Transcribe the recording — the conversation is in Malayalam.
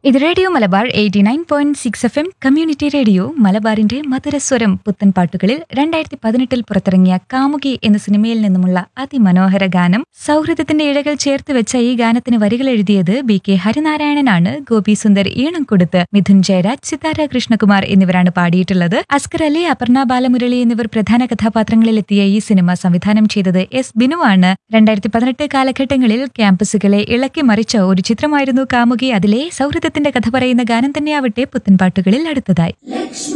ഇത് radio Malabar eighty nine point six F M community radio മലബാറിന്റെ മധുരസ്വരം പുത്തൻ പാട്ടുകളിൽ രണ്ടായിരത്തി പതിനെട്ടിൽ പുറത്തിറങ്ങിയ കാമുകി എന്ന സിനിമയിൽ നിന്നുമുള്ള അതിമനോഹര ഗാനം സൗഹൃദത്തിന്റെ ഇഴകൾ ചേർത്ത് വെച്ച ഈ ഗാനത്തിന് വരികൾ എഴുതിയത് ബി കെ ഹരിനാരായണനാണ് ഗോപി സുന്ദർ ഈണം കൊടുത്ത് മിഥുൻ ജയരാജ് സിതാര കൃഷ്ണകുമാർ എന്നിവരാണ് പാടിയിട്ടുള്ളത് അസ്കർ അലി അപർണ ബാലമുരളി എന്നിവർ പ്രധാന കഥാപാത്രങ്ങളിലെത്തിയ ഈ സിനിമ സംവിധാനം ചെയ്തത് എസ് ബിനുവാണ് രണ്ടായിരത്തി പതിനെട്ട് കാലഘട്ടങ്ങളിൽ ക്യാമ്പസുകളെ ഇളക്കി മറിച്ച ഒരു ചിത്രമായിരുന്നു കാമുകി അതിലെ സൗഹൃദത്തിന്റെ കഥ പറയുന്ന ഗാനം തന്നെയാവട്ടെ പുത്തൻപാട്ടുകളിൽ അടുത്തതായി